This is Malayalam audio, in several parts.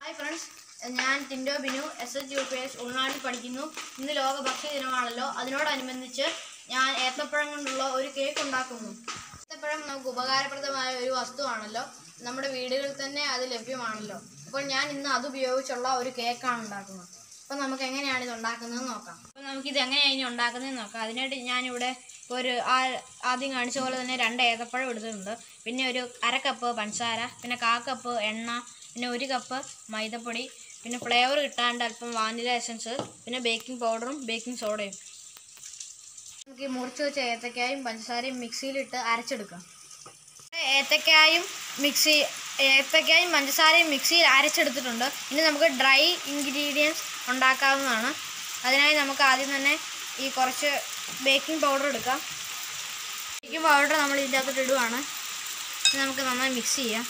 ഹായ് ഫ്രണ്ട്സ് ഞാൻ Tindo Binu S H U P S ഉൾനാട്ടിൽ പഠിക്കുന്നു ഇന്ന് ലോക ഭക്ഷ്യ ദിനമാണല്ലോ അതിനോടനുബന്ധിച്ച് ഞാൻ ഏത്തപ്പഴം കൊണ്ടുള്ള ഒരു കേക്ക് ഉണ്ടാക്കുന്നു ഏത്തപ്പഴം നമുക്ക് ഉപകാരപ്രദമായ ഒരു വസ്തുവാണല്ലോ നമ്മുടെ വീടുകളിൽ തന്നെ അത് ലഭ്യമാണല്ലോ അപ്പോൾ ഞാൻ ഇന്ന് അത് ഉപയോഗിച്ചുള്ള ഒരു കേക്കാണ് ഉണ്ടാക്കുന്നത് അപ്പോൾ നമുക്ക് എങ്ങനെയാണ് ഇത് ഉണ്ടാക്കുന്നത് നോക്കാം അപ്പോൾ നമുക്കിത് എങ്ങനെയാണ് ഇനി ഉണ്ടാക്കുന്നത് നോക്കാം അതിനായിട്ട് ഞാനിവിടെ ഇപ്പോൾ ഒരു ആ- ആദ്യം കാണിച്ച പോലെ തന്നെ രണ്ട് ഏത്തപ്പഴം എടുത്തിട്ടുണ്ട് പിന്നെ ഒരു അര കപ്പ് പഞ്ചസാര പിന്നെ കാ കപ്പ് എണ്ണ പിന്നെ ഒരു കപ്പ് മൈദപ്പൊടി പിന്നെ ഫ്ലേവർ കിട്ടാണ്ട് അല്പം വാനില എസൻസ് പിന്നെ ബേക്കിംഗ് പൗഡറും ബേക്കിംഗ് സോഡയും നമുക്ക് ഈ മുറിച്ച് വെച്ച ഏത്തക്കായും പഞ്ചസാരയും മിക്സിയിലിട്ട് അരച്ചെടുക്കാം ഏത്തക്കായും മിക്സി ഏത്തക്കായും പഞ്ചസാരയും മിക്സിയിൽ അരച്ചെടുത്തിട്ടുണ്ട് ഇനി നമുക്ക് ഡ്രൈ ഇൻഗ്രീഡിയൻസ് ഉണ്ടാക്കാവുന്നതാണ് അതിനായി നമുക്ക് ആദ്യം തന്നെ ഈ കുറച്ച് ബേക്കിംഗ് പൗഡർ എടുക്കാം ബേക്കിംഗ് പൗഡർ നമ്മൾ ഇതിൻ്റെ അകത്തോട്ട് ഇടുവാണ് ഇനി നമുക്ക് നന്നായി മിക്സ് ചെയ്യാം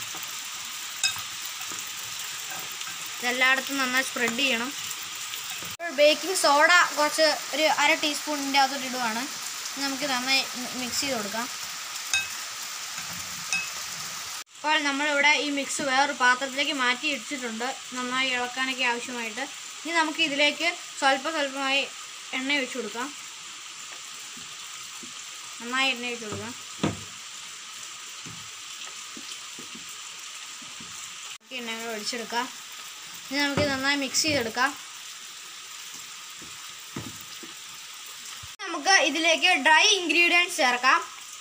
ഇതെല്ലായിടത്തും നന്നായി സ്പ്രെഡ് ചെയ്യണം ബേക്കിംഗ് സോഡ കുറച്ച് ഒരു അര ടീസ്പൂണിൻ്റെ അകത്തോട്ട് ഇടുവാണ് ഇനി നമുക്ക് നന്നായി മിക്സ് ചെയ്ത് കൊടുക്കാം അപ്പോൾ നമ്മളിവിടെ ഈ മിക്സ് വേറൊരു പാത്രത്തിലേക്ക് മാറ്റി ഇടിച്ചിട്ടുണ്ട് നന്നായി ഇളക്കാനൊക്കെ ആവശ്യമായിട്ട് ഇനി നമുക്ക് ഇതിലേക്ക് സ്വല്പം സ്വല്പമായി എണ്ണ ഒഴിച്ചു കൊടുക്കാം നന്നായി എണ്ണ ഒഴിച്ചു കൊടുക്കാം ബാക്കി എണ്ണ കൂടെ ഒഴിച്ചെടുക്കാം ഇനി നമുക്ക് നന്നായി മിക്സ് ചെയ്തെടുക്കാം നമുക്ക് ഇതിലേക്ക് ഡ്രൈ ഇൻഗ്രീഡിയൻസ് ചേർക്കാം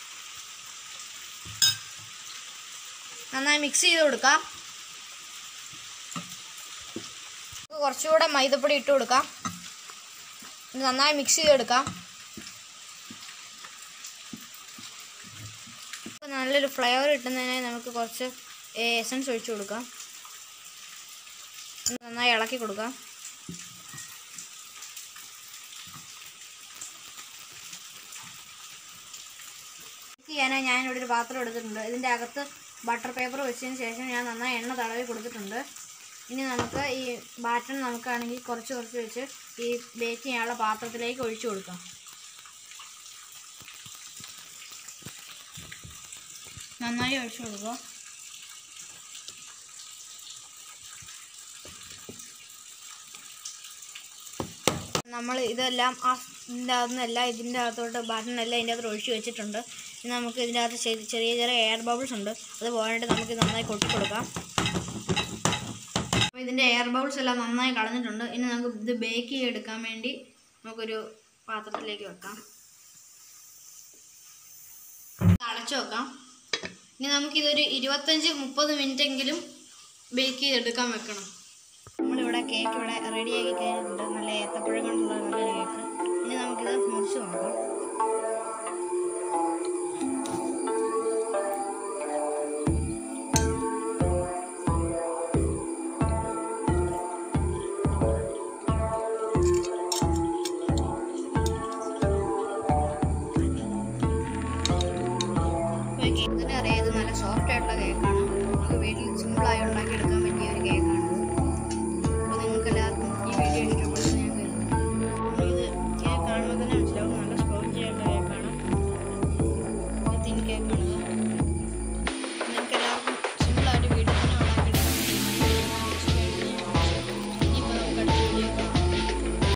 നന്നായി മിക്സ് ചെയ്ത് കൊടുക്കാം നമുക്ക് കുറച്ചുകൂടെ മൈദപ്പൊടി ഇട്ട് കൊടുക്കാം ഇത് നന്നായി മിക്സ് ചെയ്തെടുക്കാം ഇപ്പൊ നല്ലൊരു ഫ്ലേവർ കിട്ടുന്നതിനായി നമുക്ക് കുറച്ച് എസൻസ് ഒഴിച്ചു കൊടുക്കാം ഇത് നന്നായി ഇളക്കി കൊടുക്കാം കുക്ക് ചെയ്യാനായി ഞാൻ ഇവിടെ ഒരു പാത്രം എടുത്തിട്ടുണ്ട് ഇതിൻ്റെ അകത്ത് ബട്ടർ പേപ്പർ വെച്ചതിന് ശേഷം ഞാൻ നന്നായി എണ്ണ തടവി കൊടുത്തിട്ടുണ്ട് ഇനി നമുക്ക് ഈ ബാറ്റർ നമുക്കാണെങ്കിൽ കുറച്ച് കുറച്ച് വെച്ച് ഈ ബേക്ക് ചെയ്യാനുള്ള പാത്രത്തിലേക്ക് ഒഴിച്ചു കൊടുക്കാം നന്നായി ഒഴിച്ചു കൊടുക്കുക നമ്മൾ ഇതെല്ലാം ആ ഇതിൻ്റെ അകത്തുനിന്നെല്ലാം ഇതിൻ്റെ അകത്തോട്ട് ബട്ടണെല്ലാം ഇതിൻ്റെ അകത്ത് ഒഴിച്ച് വെച്ചിട്ടുണ്ട് ഇനി നമുക്ക് ഇതിൻ്റെ അകത്ത് ചെറിയ ചെറിയ ചെറിയ എയർ ബബിൾസ് ഉണ്ട് അത് പോകാനായിട്ട് നമുക്ക് നന്നായി കൊട്ടി കൊടുക്കാം അപ്പോൾ ഇതിൻ്റെ എയർ ബബിൾസ് എല്ലാം നന്നായി കളഞ്ഞിട്ടുണ്ട് ഇനി നമുക്ക് ഇത് ബേക്ക് ചെയ്തെടുക്കാൻ വേണ്ടി നമുക്കൊരു പാത്രത്തിലേക്ക് വെക്കാം ഇത് അടച്ചു വെക്കാം ഇനി നമുക്കിതൊരു ഇരുപത്തഞ്ച് മുപ്പത് മിനിറ്റ് എങ്കിലും ബേക്ക് ചെയ്തെടുക്കാൻ വെക്കണം നമ്മളിവിടെ കേക്ക് ഇവിടെ റെഡിയാക്കി കഴിഞ്ഞിട്ടുണ്ട് നല്ല ഏത്തപ്പഴം കൊണ്ടുള്ള നല്ലൊരു കേക്ക് ഇനി നമുക്കിത് മുറിച്ച് നോക്കാം കേക്കിന് അറിയാം ഇത് നല്ല സോഫ്റ്റ് ആയിട്ടുള്ള കേക്കാണ് നമുക്ക് വീട്ടിൽ സിമ്പിളായി ഉണ്ടാക്കിയെടുക്കാൻ